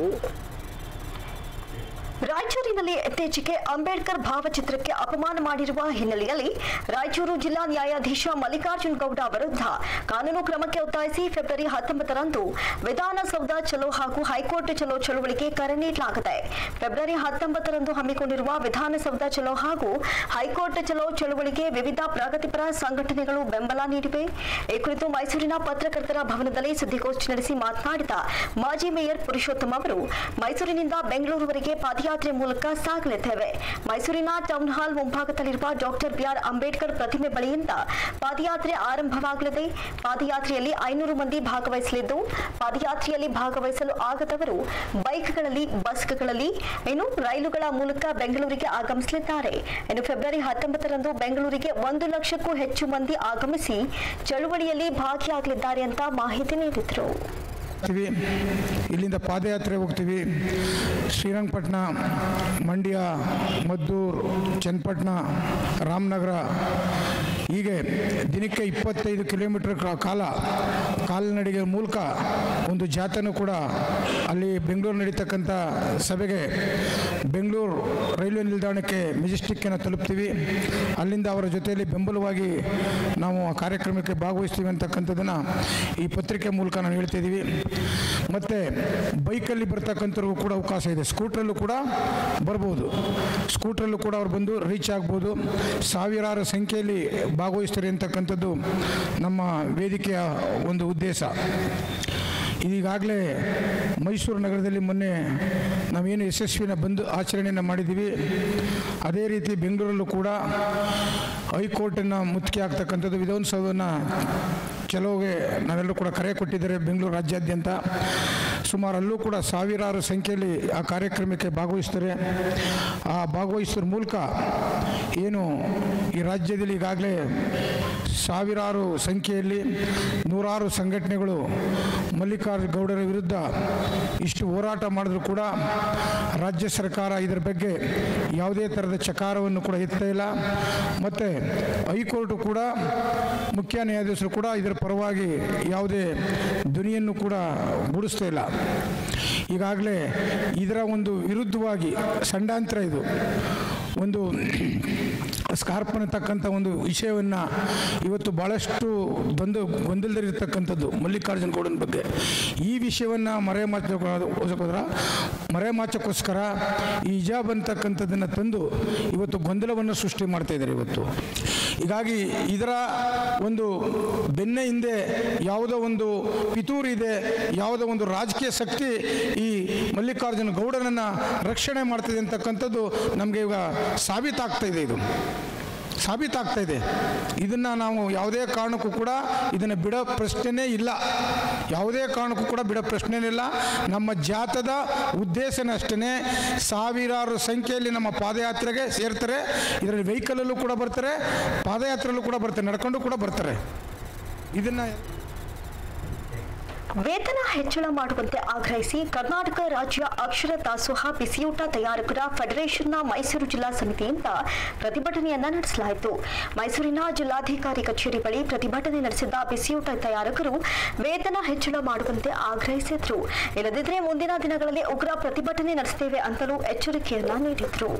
ರಾಯಚೂರಿನಲ್ಲಿ ಇತ್ತೀಚೆಗೆ ಅಂಬೇಡ್ಕರ್ ಭಾವಚಿತ್ರಕ್ಕೆ ಅಪಮಾನ ಮಾಡಿರುವ ಹಿನ್ನೆಲೆಯಲ್ಲಿ ರಾಯಚೂರು ಜಿಲ್ಲಾ ನ್ಯಾಯಾಧೀಶ ಮಲ್ಲಿಕಾರ್ಜುನ್ ಗೌಡ ವಿರುದ್ಧ ಕಾನೂನು ಕ್ರಮಕ್ಕೆ ಒತ್ತಾಯಿಸಿ ಫೆಬ್ರವರಿ ಹತ್ತೊಂಬತ್ತರಂದು ವಿಧಾನಸೌಧ ಚಲೋ ಹಾಗೂ ಹೈಕೋರ್ಟ್ ಚಲೋ ಚಳುವಳಿಗೆ ಕರೆ ನೀಡಲಾಗಿದೆ ಫೆಬ್ರವರಿ ಹತ್ತೊಂಬತ್ತರಂದು ಹಮ್ಮಿಕೊಂಡಿರುವ ವಿಧಾನಸೌಧ ಚಲೋ ಹಾಗೂ ಹೈಕೋರ್ಟ್ ಚಲೋ ಚಳುವಳಿಗೆ ವಿವಿಧ ಪ್ರಗತಿಪರ ಸಂಘಟನೆಗಳು ಬೆಂಬಲ ನೀಡಿವೆ ಈ ಕುರಿತು ಮೈಸೂರಿನ ಪತ್ರಕರ್ತರ ಭವನದಲ್ಲಿ ಸುದ್ದಿಗೋಷ್ಠಿ ನಡೆಸಿ ಮಾತನಾಡಿದ ಮಾಜಿ ಮೇಯರ್ ಪುರುಷೋತ್ತಮ್ ಅವರು ಮೈಸೂರಿನಿಂದ ಬೆಂಗಳೂರುವರೆಗೆ ಪಾದಯಾತ್ರೆ ಮೂಲಕ ಸಾಗಲಿದ್ದೇವೆ ಮೈಸೂರಿನ ಟೌನ್ ಹಾಲ್ ಮುಂಭಾಗದಲ್ಲಿರುವ ಡಾಕ್ಟರ್ ಬಿಆರ್ ಅಂಬೇಡ್ಕರ್ ಪ್ರತಿಮೆ ಬಳಿಯಿಂದ ಪಾದಯಾತ್ರೆ ಆರಂಭವಾಗಲಿದೆ ಪಾದಯಾತ್ರೆಯಲ್ಲಿ ಐನೂರು ಮಂದಿ ಭಾಗವಹಿಸಲಿದ್ದು ಪಾದಯಾತ್ರೆಯಲ್ಲಿ ಭಾಗವಹಿಸಲು ಆಗದವರು ಬೈಕ್ಗಳಲ್ಲಿ ಬಸ್ಗಳಲ್ಲಿ ಇನ್ನು ರೈಲುಗಳ ಮೂಲಕ ಬೆಂಗಳೂರಿಗೆ ಆಗಮಿಸಲಿದ್ದಾರೆ ಇನ್ನು ಫೆಬ್ರವರಿ ಹತ್ತೊಂಬತ್ತರಂದು ಬೆಂಗಳೂರಿಗೆ ಒಂದು ಲಕ್ಷಕ್ಕೂ ಹೆಚ್ಚು ಮಂದಿ ಆಗಮಿಸಿ ಚಳುವಳಿಯಲ್ಲಿ ಭಾಗಿಯಾಗಲಿದ್ದಾರೆ ಅಂತ ಮಾಹಿತಿ ನೀಡಿದರು ಹೋಗ್ತೀವಿ ಇಲ್ಲಿಂದ ಪಾದಯಾತ್ರೆ ಹೋಗ್ತೀವಿ ಶ್ರೀರಂಗಪಟ್ಟಣ ಮಂಡ್ಯ ಮದ್ದೂರು ಚನ್ನಪಟ್ಟಣ ರಾಮನಗರ ಹೀಗೆ ದಿನಕ್ಕೆ ಇಪ್ಪತ್ತೈದು ಕಿಲೋಮೀಟರ್ ಕಾ- ಕಾಲ ಕಾಲ್ನಡಿಗೆ ಮೂಲಕ ಒಂದು ಜಾಥಾನು ಕೂಡ ಅಲ್ಲಿ ಬೆಂಗಳೂರು ನಡೀತಕ್ಕಂಥ ಸಭೆಗೆ ಬೆಂಗಳೂರು ರೈಲ್ವೆ ನಿಲ್ದಾಣಕ್ಕೆ ಮೆಜೆಸ್ಟಿಕ್ಕನ್ನು ತಲುಪ್ತೀವಿ ಅಲ್ಲಿಂದ ಅವರ ಜೊತೆಯಲ್ಲಿ ಬೆಂಬಲವಾಗಿ ನಾವು ಆ ಕಾರ್ಯಕ್ರಮಕ್ಕೆ ಭಾಗವಹಿಸ್ತೀವಿ ಅಂತಕ್ಕಂಥದ್ದನ್ನು ಈ ಪತ್ರಿಕೆ ಮೂಲಕ ನಾವು ಹೇಳ್ತಾ ಇದ್ದೀವಿ ಮತ್ತು ಬೈಕಲ್ಲಿ ಬರ್ತಕ್ಕಂಥವ್ರಿಗೂ ಕೂಡ ಅವಕಾಶ ಇದೆ ಸ್ಕೂಟ್ರಲ್ಲೂ ಕೂಡ ಬರ್ಬೋದು ಸ್ಕೂಟ್ರಲ್ಲೂ ಕೂಡ ಅವ್ರು ಬಂದು ರೀಚ್ ಆಗ್ಬೋದು ಸಾವಿರಾರು ಸಂಖ್ಯೆಯಲ್ಲಿ ಭಾಗವಹಿಸ್ತಾರೆ ಅಂತಕ್ಕಂಥದ್ದು ನಮ್ಮ ವೇದಿಕೆಯ ಒಂದು ಉದ್ದೇಶ ಈಗಾಗಲೇ ಮೈಸೂರು ನಗರದಲ್ಲಿ ಮೊನ್ನೆ ನಾವೇನು ಯಶಸ್ವಿನ ಬಂದು ಆಚರಣೆಯನ್ನು ಮಾಡಿದ್ದೀವಿ ಅದೇ ರೀತಿ ಬೆಂಗಳೂರಲ್ಲೂ ಕೂಡ ಹೈಕೋರ್ಟನ್ನು ಮುತ್ತಿಗೆ ಆಗ್ತಕ್ಕಂಥದ್ದು ವಿಧಾನಸೌಧವನ್ನು ಕೆಲವುಗೆ ನಾವೆಲ್ಲರೂ ಕೂಡ ಕರೆ ಕೊಟ್ಟಿದ್ದಾರೆ ಬೆಂಗಳೂರು ರಾಜ್ಯಾದ್ಯಂತ ಸುಮಾರು ಅಲ್ಲೂ ಕೂಡ ಸಾವಿರಾರು ಸಂಖ್ಯೆಯಲ್ಲಿ ಆ ಕಾರ್ಯಕ್ರಮಕ್ಕೆ ಭಾಗವಹಿಸ್ತಾರೆ ಆ ಭಾಗವಹಿಸೋದ್ರ ಮೂಲಕ ಏನು ಈ ರಾಜ್ಯದಲ್ಲಿ ಈಗಾಗಲೇ ಸಾವಿರಾರು ಸಂಖ್ಯೆಯಲ್ಲಿ ನೂರಾರು ಸಂಘಟನೆಗಳು ಮಲ್ಲಿಕಾರ್ಜುನ ಗೌಡರ ವಿರುದ್ಧ ಇಷ್ಟು ಹೋರಾಟ ಮಾಡಿದ್ರು ಕೂಡ ರಾಜ್ಯ ಸರ್ಕಾರ ಇದರ ಬಗ್ಗೆ ಯಾವುದೇ ಥರದ ಚಕಾರವನ್ನು ಕೂಡ ಎತ್ತಾ ಇಲ್ಲ ಮತ್ತು ಹೈಕೋರ್ಟು ಕೂಡ ಮುಖ್ಯ ನ್ಯಾಯಾಧೀಶರು ಕೂಡ ಇದರ ಪರವಾಗಿ ಯಾವುದೇ ಧ್ವನಿಯನ್ನು ಕೂಡ ಮೂಡಿಸ್ತಾ ಇಲ್ಲ ಈಗಾಗಲೇ ಇದರ ಒಂದು ವಿರುದ್ಧವಾಗಿ ಸಂಡಾಂತರ ಇದು ಒಂದು ಸ್ಕಾರ್ಪ್ ಅನ್ನತಕ್ಕಂಥ ಒಂದು ವಿಷಯವನ್ನು ಇವತ್ತು ಭಾಳಷ್ಟು ಬಂದು ಗೊಂದಲದಲ್ಲಿರ್ತಕ್ಕಂಥದ್ದು ಮಲ್ಲಿಕಾರ್ಜುನ ಗೌಡನ ಬಗ್ಗೆ ಈ ವಿಷಯವನ್ನು ಮರೆಮಾಚೋದ್ರ ಮರೆಮಾಚಕ್ಕೋಸ್ಕರ ಈ ಹಿಜಾಬ್ ಅಂತಕ್ಕಂಥದ್ದನ್ನು ತಂದು ಇವತ್ತು ಗೊಂದಲವನ್ನು ಸೃಷ್ಟಿ ಮಾಡ್ತಾ ಇದ್ದಾರೆ ಇವತ್ತು ಹೀಗಾಗಿ ಇದರ ಒಂದು ಬೆನ್ನ ಹಿಂದೆ ಯಾವುದೋ ಒಂದು ಪಿತೂರು ಇದೆ ಯಾವುದೋ ಒಂದು ರಾಜಕೀಯ ಶಕ್ತಿ ಈ ಮಲ್ಲಿಕಾರ್ಜುನ ಗೌಡನನ್ನು ರಕ್ಷಣೆ ಮಾಡ್ತಿದೆ ಅಂತಕ್ಕಂಥದ್ದು ನಮಗೆ ಈಗ ಸಾಬೀತಾಗ್ತಾ ಇದೆ ಇದು ಸಾಬೀತಾಗ್ತಾ ಇದೆ ಇದನ್ನು ನಾವು ಯಾವುದೇ ಕಾರಣಕ್ಕೂ ಕೂಡ ಇದನ್ನು ಬಿಡೋ ಪ್ರಶ್ನೆನೇ ಇಲ್ಲ ಯಾವುದೇ ಕಾರಣಕ್ಕೂ ಕೂಡ ಬಿಡೋ ಪ್ರಶ್ನೆನೇ ಇಲ್ಲ ನಮ್ಮ ಜಾತದ ಉದ್ದೇಶನೇ ಅಷ್ಟೇ ಸಾವಿರಾರು ಸಂಖ್ಯೆಯಲ್ಲಿ ನಮ್ಮ ಪಾದಯಾತ್ರೆಗೆ ಸೇರ್ತಾರೆ ಇದರಲ್ಲಿ ವೆಹಿಕಲಲ್ಲೂ ಕೂಡ ಬರ್ತಾರೆ ಪಾದಯಾತ್ರೆಯಲ್ಲೂ ಕೂಡ ಬರ್ತಾರೆ ನಡ್ಕೊಂಡು ಕೂಡ ಬರ್ತಾರೆ ಇದನ್ನು ವೇತನ ಹೆಚ್ಚಳ ಮಾಡುವಂತೆ ಆಗ್ರಹಿಸಿ ಕರ್ನಾಟಕ ರಾಜ್ಯ ಅಕ್ಷರ ದಾಸೋಹ ಬಿಸಿಯೂಟ ತಯಾರಕರ ಫೆಡರೇಷನ್ನ ಮೈಸೂರು ಜಿಲ್ಲಾ ಸಮಿತಿಯಿಂದ ಪ್ರತಿಭಟನೆಯನ್ನ ನಡೆಸಲಾಯಿತು ಮೈಸೂರಿನ ಜಿಲ್ಲಾಧಿಕಾರಿ ಕಚೇರಿ ಬಳಿ ಪ್ರತಿಭಟನೆ ನಡೆಸಿದ ಬಿಸಿಯೂಟ ತಯಾರಕರು ವೇತನ ಹೆಚ್ಚಳ ಮಾಡುವಂತೆ ಆಗ್ರಹಿಸಿದ್ರು ಇಲ್ಲದಿದ್ದರೆ ಮುಂದಿನ ದಿನಗಳಲ್ಲಿ ಉಗ್ರ ಪ್ರತಿಭಟನೆ ನಡೆಸುತ್ತೇವೆ ಅಂತಲೂ ಎಚ್ಚರಿಕೆಯನ್ನ ನೀಡಿದ್ರು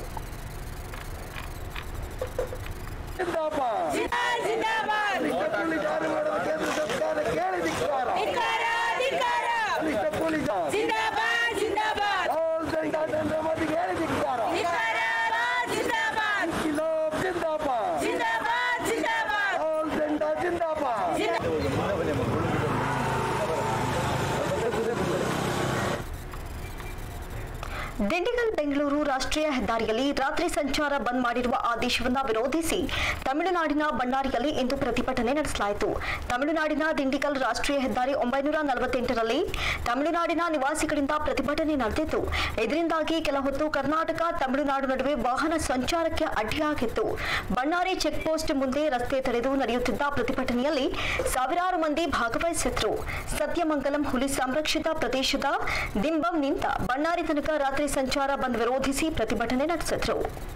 ಜಿಂದಾಬಾದ್ ಜಿಂದಾಬಾದ್ ಜಿಂದಾಬಾದ್ ಜಿಂದಾಬಾದ್ ಜಿಂದಾಬಾದ್ ದಿಂಡಿಗಲ್ ಬೆಂಗಳೂರು ರಾಷ್ಟ್ರೀಯ ಹೆದ್ದಾರಿಯಲ್ಲಿ ರಾತ್ರಿ ಸಂಚಾರ ಬಂದ್ ಮಾಡಿರುವ ಆದೇಶವನ್ನ ವಿರೋಧಿಸಿ ತಮಿಳುನಾಡಿನ ಬಳ್ಳಾರಿಯಲ್ಲಿ ಇಂದು ಪ್ರತಿಭಟನೆ ನಡೆಸಲಾಯಿತು ತಮಿಳುನಾಡಿನ ದಿಂಡಿಗಲ್ ರಾಷ್ಟ್ರೀಯ ಹೆದ್ದಾರಿ ಒಂಬೈನೂರ ನಲವತ್ತೆಂಟರಲ್ಲಿ ತಮಿಳುನಾಡಿನ ನಿವಾಸಿಗಳಿಂದ ಪ್ರತಿಭಟನೆ ನಡೆದಿತ್ತು ಇದರಿಂದಾಗಿ ಕೆಲ ಹೊತ್ತು ಕರ್ನಾಟಕ ತಮಿಳುನಾಡು ನಡುವೆ ವಾಹನ ಸಂಚಾರಕ್ಕೆ ಅಡ್ಡಿಯಾಗಿತ್ತು ಬಳ್ಳಾರಿ ಚೆಕ್ ಪೋಸ್ಟ್ ಮುಂದೆ ರಸ್ತೆ ತಡೆದು ನಡೆಯುತ್ತಿದ್ದ ಪ್ರತಿಭಟನೆಯಲ್ಲಿ ಸಾವಿರಾರು ಮಂದಿ ಭಾಗವಹಿಸಿದ್ರು ಸತ್ಯಮಂಗಲಂ ಹುಲಿ ಸಂರಕ್ಷಿತ ಪ್ರದೇಶದ ದಿಂಬಂನಿಂದ ಬಳ್ಳಾರಿ ತನಕ ರಾತ್ರಿ ಸಂಚಾರ ಬಂದ್ ವಿರೋಧಿಸಿ ಪ್ರತಿಭಟನೆ ನಡೆಸಿದ್ರು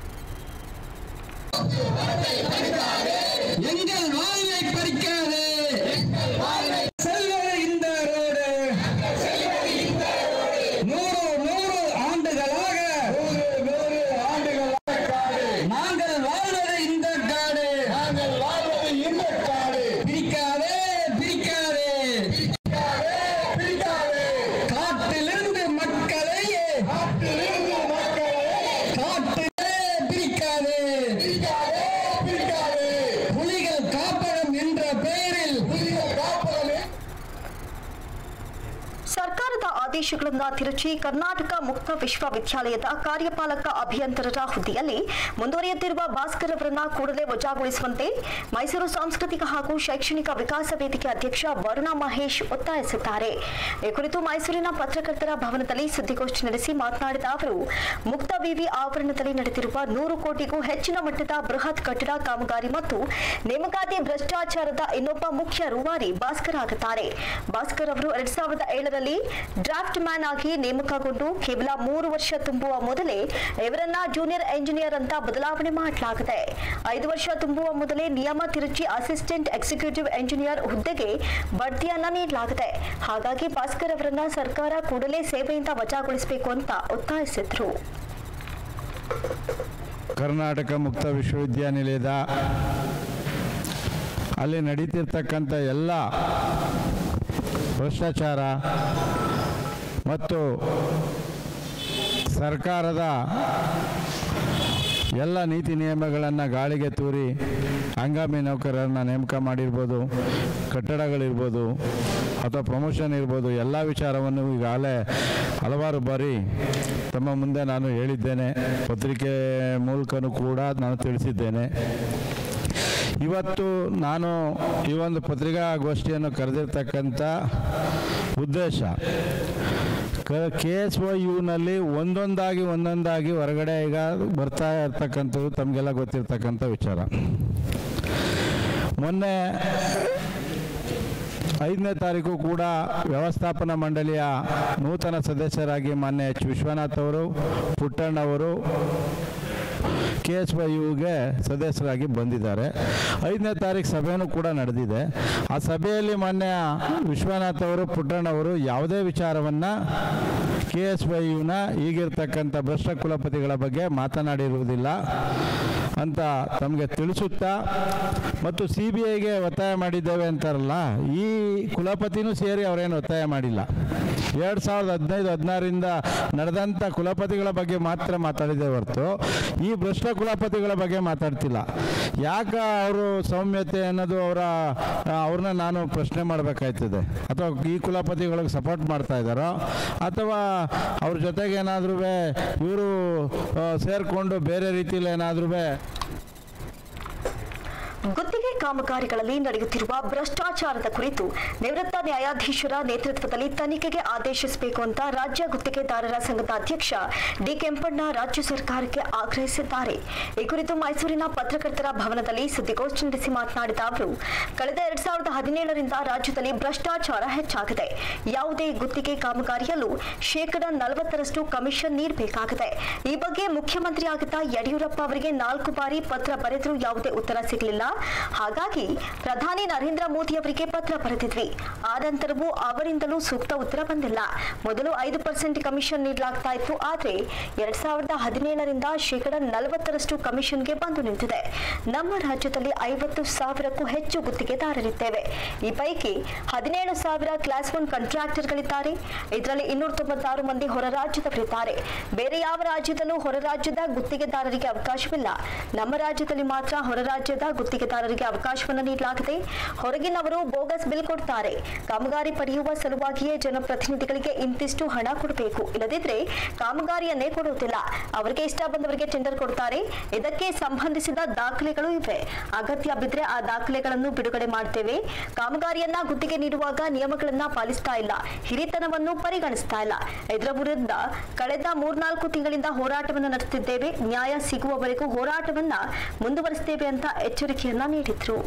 எங்கள் வாழ்வை பறிக்காதே செல்வது இந்த ரோடு நூறு நூறு ஆண்டுகளாக நூறு ஆண்டுகளாக நாங்கள் வாழ்வது இந்த காடு நாங்கள் வாழ்வது இந்த காடு பிரிக்காதே பிரிக்காதே பிரிக்காதே காட்டிலிருந்து மக்களை காட்டிலிருந்து மக்களை காட்டிலே பிரிக்காதே பிரிக்காதே பிரிக்காதே புலிகள் காப்பகம் என்ற பெயரில் புலிகள் காப்பகம் ಸರ್ಕಾರದ ಆದೇಶಗಳಿಂದ ತಿರುಚಿ ಕರ್ನಾಟಕ ಮುಕ್ತ ವಿಶ್ವವಿದ್ಯಾಲಯದ ಕಾರ್ಯಪಾಲಕ ಅಭಿಯಂತರರ ಹುದ್ದೆಯಲ್ಲಿ ಮುಂದುವರಿಯುತ್ತಿರುವ ಭಾಸ್ಕರ್ ಅವರನ್ನ ಕೂಡಲೇ ವಜಾಗೊಳಿಸುವಂತೆ ಮೈಸೂರು ಸಾಂಸ್ಕೃತಿಕ ಹಾಗೂ ಶೈಕ್ಷಣಿಕ ವಿಕಾಸ ವೇದಿಕೆ ಅಧ್ಯಕ್ಷ ವರುಣ ಮಹೇಶ್ ಒತ್ತಾಯಿಸಿದ್ದಾರೆ ಈ ಕುರಿತು ಮೈಸೂರಿನ ಪತ್ರಕರ್ತರ ಭವನದಲ್ಲಿ ಸುದ್ದಿಗೋಷ್ಠಿ ನಡೆಸಿ ಮಾತನಾಡಿದ ಅವರು ಮುಕ್ತ ವಿವಿ ಆವರಣದಲ್ಲಿ ನಡೆದಿರುವ ನೂರು ಕೋಟಿಗೂ ಹೆಚ್ಚಿನ ಮಟ್ಟದ ಬೃಹತ್ ಕಟ್ಟಡ ಕಾಮಗಾರಿ ಮತ್ತು ನೇಮಕಾತಿ ಭ್ರಷ್ಟಾಚಾರದ ಇನ್ನೊಬ್ಬ ಮುಖ್ಯ ರೂವಾರಿ ಭಾಸ್ಕರ್ ಆಗುತ್ತಾರೆ ಭಾಸ್ಕರ್ ಅವರು ಎರಡ್ ಸಾವಿರದ ಏಳರಲ್ಲಿ ಡ್ರಾಫ್ಟ್ ಮ್ಯಾನ್ ಆಗಿ ನೇಮಕಗೊಂಡು ಕೇವಲ ಮೂರು ವರ್ಷ ತುಂಬುವ ಮೊದಲೇ ಇವರನ್ನ ಜೂನಿಯರ್ ಎಂಜಿನಿಯರ್ ಅಂತ ಬದಲಾವಣೆ ಮಾಡಲಾಗಿದೆ ಐದು ವರ್ಷ ತುಂಬುವ ಮೊದಲೇ ನಿಯಮ ತಿರುಚಿ ಅಸಿಸ್ಟೆಂಟ್ ಎಕ್ಸಿಕ್ಯೂಟಿವ್ ಎಂಜಿನಿಯರ್ ಹುದ್ದೆಗೆ ಬಡ್ತಿಯನ್ನ ನೀಡಲಾಗಿದೆ ಹಾಗಾಗಿ ಭಾಸ್ಕರ್ ಅವರನ್ನ ಸರ್ಕಾರ ಕೂಡಲೇ ಸೇವೆಯಿಂದ ವಜಾಗೊಳಿಸಬೇಕು ಅಂತ ಒತ್ತಾಯಿಸಿದ್ರು ಕರ್ನಾಟಕ ಮುಕ್ತ ವಿಶ್ವವಿದ್ಯಾನಿಲಯದ ಅಲ್ಲಿ ನಡೀತಿರ್ತಕ್ಕಂಥ ಎಲ್ಲ ಭ್ರಷ್ಟಾಚಾರ ಮತ್ತು ಸರ್ಕಾರದ ಎಲ್ಲ ನೀತಿ ನಿಯಮಗಳನ್ನು ಗಾಳಿಗೆ ತೂರಿ ಹಂಗಾಮಿ ನೌಕರರನ್ನ ನೇಮಕ ಮಾಡಿರ್ಬೋದು ಕಟ್ಟಡಗಳಿರ್ಬೋದು ಅಥವಾ ಪ್ರಮೋಷನ್ ಇರ್ಬೋದು ಎಲ್ಲ ವಿಚಾರವನ್ನು ಈಗಾಗಲೇ ಹಲವಾರು ಬಾರಿ ತಮ್ಮ ಮುಂದೆ ನಾನು ಹೇಳಿದ್ದೇನೆ ಪತ್ರಿಕೆ ಮೂಲಕನೂ ಕೂಡ ನಾನು ತಿಳಿಸಿದ್ದೇನೆ ಇವತ್ತು ನಾನು ಈ ಒಂದು ಪತ್ರಿಕಾಗೋಷ್ಠಿಯನ್ನು ಕರೆದಿರ್ತಕ್ಕಂಥ ಉದ್ದೇಶ ಕೆ ಎಸ್ ವೈ ಯುನಲ್ಲಿ ಒಂದೊಂದಾಗಿ ಒಂದೊಂದಾಗಿ ಹೊರಗಡೆ ಈಗ ಬರ್ತಾ ಇರ್ತಕ್ಕಂಥದ್ದು ತಮಗೆಲ್ಲ ಗೊತ್ತಿರ್ತಕ್ಕಂಥ ವಿಚಾರ ಮೊನ್ನೆ ಐದನೇ ತಾರೀಕು ಕೂಡ ವ್ಯವಸ್ಥಾಪನಾ ಮಂಡಳಿಯ ನೂತನ ಸದಸ್ಯರಾಗಿ ಮಾನ್ಯ ಎಚ್ ವಿಶ್ವನಾಥ್ ಅವರು ಪುಟ್ಟಣ್ಣವರು ಕೆ ಎಸ್ ವೈ ಯುಗೆ ಸದಸ್ಯರಾಗಿ ಬಂದಿದ್ದಾರೆ ಐದನೇ ತಾರೀಕು ಸಭೆಯೂ ಕೂಡ ನಡೆದಿದೆ ಆ ಸಭೆಯಲ್ಲಿ ಮಾನ್ಯ ವಿಶ್ವನಾಥ್ ಅವರು ಪುಟ್ಟಣ್ಣವರು ಯಾವುದೇ ವಿಚಾರವನ್ನು ಕೆ ಎಸ್ ವೈ ಯುನ ಈಗಿರ್ತಕ್ಕಂಥ ಭ್ರಷ್ಟ ಕುಲಪತಿಗಳ ಬಗ್ಗೆ ಮಾತನಾಡಿರುವುದಿಲ್ಲ ಅಂತ ತಮಗೆ ತಿಳಿಸುತ್ತಾ ಮತ್ತು ಸಿ ಬಿ ಐಗೆ ಒತ್ತಾಯ ಮಾಡಿದ್ದೇವೆ ಅಂತಾರಲ್ಲ ಈ ಕುಲಪತಿನೂ ಸೇರಿ ಅವರೇನು ಒತ್ತಾಯ ಮಾಡಿಲ್ಲ ಎರಡು ಸಾವಿರದ ಹದಿನೈದು ಹದಿನಾರರಿಂದ ನಡೆದಂಥ ಕುಲಪತಿಗಳ ಬಗ್ಗೆ ಮಾತ್ರ ಮಾತಾಡಿದೆ ಹೊರತು ಈ ಭ್ರಷ್ಟ ಕುಲಪತಿಗಳ ಬಗ್ಗೆ ಮಾತಾಡ್ತಿಲ್ಲ ಯಾಕೆ ಅವರು ಸೌಮ್ಯತೆ ಅನ್ನೋದು ಅವರ ಅವ್ರನ್ನ ನಾನು ಪ್ರಶ್ನೆ ಮಾಡಬೇಕಾಯ್ತದೆ ಅಥವಾ ಈ ಕುಲಪತಿಗಳಿಗೆ ಸಪೋರ್ಟ್ ಮಾಡ್ತಾ ಇದ್ದಾರೋ ಅಥವಾ ಅವ್ರ ಜೊತೆಗೆ ಏನಾದ್ರೂ ಇವರು ಸೇರಿಕೊಂಡು ಬೇರೆ ರೀತಿಯಲ್ಲಿ ಏನಾದ್ರೂ ಗುತ್ತಿಗೆ ಕಾಮಗಾರಿಗಳಲ್ಲಿ ನಡೆಯುತ್ತಿರುವ ಭ್ರಷ್ಟಾಚಾರದ ಕುರಿತು ನಿವೃತ್ತ ನ್ಯಾಯಾಧೀಶರ ನೇತೃತ್ವದಲ್ಲಿ ತನಿಖೆಗೆ ಆದೇಶಿಸಬೇಕು ಅಂತ ರಾಜ್ಯ ಗುತ್ತಿಗೆದಾರರ ಸಂಘದ ಅಧ್ಯಕ್ಷ ಡಿ ಕೆಂಪಣ್ಣ ರಾಜ್ಯ ಸರ್ಕಾರಕ್ಕೆ ಆಗ್ರಹಿಸಿದ್ದಾರೆ ಈ ಕುರಿತು ಮೈಸೂರಿನ ಪತ್ರಕರ್ತರ ಭವನದಲ್ಲಿ ಸುದ್ದಿಗೋಷ್ಠಿ ನಡೆಸಿ ಮಾತನಾಡಿದ ಅವರು ಕಳೆದ ಎರಡ್ ಸಾವಿರದ ಹದಿನೇಳರಿಂದ ರಾಜ್ಯದಲ್ಲಿ ಭ್ರಷ್ಟಾಚಾರ ಹೆಚ್ಚಾಗಿದೆ ಯಾವುದೇ ಗುತ್ತಿಗೆ ಕಾಮಗಾರಿಯಲ್ಲೂ ಶೇಕಡ ನಲವತ್ತರಷ್ಟು ಕಮಿಷನ್ ನೀಡಬೇಕಾಗಿದೆ ಈ ಬಗ್ಗೆ ಮುಖ್ಯಮಂತ್ರಿಯಾಗಿದ್ದ ಯಡಿಯೂರಪ್ಪ ಅವರಿಗೆ ನಾಲ್ಕು ಬಾರಿ ಪತ್ರ ಬರೆದರೂ ಯಾವುದೇ ಉತ್ತರ ಸಿಗಲಿಲ್ಲ ಹಾಗಾಗಿ ಪ್ರಧಾನಿ ನರೇಂದ್ರ ಮೋದಿ ಅವರಿಗೆ ಪತ್ರ ಬರೆದಿದ್ವಿ ಆ ನಂತರವೂ ಅವರಿಂದಲೂ ಸೂಕ್ತ ಉತ್ತರ ಬಂದಿಲ್ಲ ಮೊದಲು ಐದು ಪರ್ಸೆಂಟ್ ಕಮಿಷನ್ ನೀಡಲಾಗ್ತಾ ಇತ್ತು ಆದ್ರೆ ಎರಡ್ ಸಾವಿರದ ಹದಿನೇಳರಿಂದ ಶೇಕಡ ನಲವತ್ತರಷ್ಟು ಕಮಿಷನ್ಗೆ ಬಂದು ನಿಂತಿದೆ ನಮ್ಮ ರಾಜ್ಯದಲ್ಲಿ ಐವತ್ತು ಸಾವಿರಕ್ಕೂ ಹೆಚ್ಚು ಗುತ್ತಿಗೆದಾರರಿದ್ದೇವೆ ಈ ಪೈಕಿ ಹದಿನೇಳು ಸಾವಿರ ಕ್ಲಾಸ್ ಒನ್ ಕಾಂಟ್ರಾಕ್ಟರ್ಗಳಿದ್ದಾರೆ ಇದರಲ್ಲಿ ಇನ್ನೂರ ತೊಂಬತ್ತಾರು ಮಂದಿ ಹೊರ ರಾಜ್ಯದವರಿದ್ದಾರೆ ಬೇರೆ ಯಾವ ರಾಜ್ಯದಲ್ಲೂ ಹೊರ ರಾಜ್ಯದ ಗುತ್ತಿಗೆದಾರರಿಗೆ ಅವಕಾಶವಿಲ್ಲ ನಮ್ಮ ರಾಜ್ಯದಲ್ಲಿ ಮಾತ್ರ ಹೊರ ರಾಜ್ಯದ ಗುತ್ತಿಗೆದಾರರಿಗೆ ಅವಕಾಶವನ್ನು ನೀಡಲಾಗಿದೆ ಹೊರಗಿನವರು ಬೋಗಸ್ ಬಿಲ್ ಕೊಡ್ತಾರೆ ಕಾಮಗಾರಿ ಪಡೆಯುವ ಸಲುವಾಗಿಯೇ ಜನಪ್ರತಿನಿಧಿಗಳಿಗೆ ಇಂತಿಷ್ಟು ಹಣ ಕೊಡಬೇಕು ಇಲ್ಲದಿದ್ರೆ ಕಾಮಗಾರಿಯನ್ನೇ ಕೊಡುವುದಿಲ್ಲ ಅವರಿಗೆ ಇಷ್ಟ ಬಂದವರಿಗೆ ಟೆಂಡರ್ ಕೊಡ್ತಾರೆ ಇದಕ್ಕೆ ಸಂಬಂಧಿಸಿದ ದಾಖಲೆಗಳು ಇವೆ ಅಗತ್ಯ ಬಿದ್ರೆ ಆ ದಾಖಲೆಗಳನ್ನು ಬಿಡುಗಡೆ ಮಾಡ್ತೇವೆ ಕಾಮಗಾರಿಯನ್ನ ಗುತ್ತಿಗೆ ನೀಡುವಾಗ ನಿಯಮಗಳನ್ನ ಪಾಲಿಸ್ತಾ ಇಲ್ಲ ಹಿರಿತನವನ್ನು ಪರಿಗಣಿಸ್ತಾ ಇಲ್ಲ ಇದರ ವಿರುದ್ಧ ಕಳೆದ ಮೂರ್ನಾಲ್ಕು ತಿಂಗಳಿಂದ ಹೋರಾಟವನ್ನು ನಡೆಸುತ್ತಿದ್ದೇವೆ ನ್ಯಾಯ ಸಿಗುವವರೆಗೂ ಹೋರಾಟವನ್ನ ಮುಂದುವರಿಸುತ್ತೇವೆ ಅಂತ ಎಚ್ಚರಿಕೆಯನ್ನ ನೀಡಿದ್ರು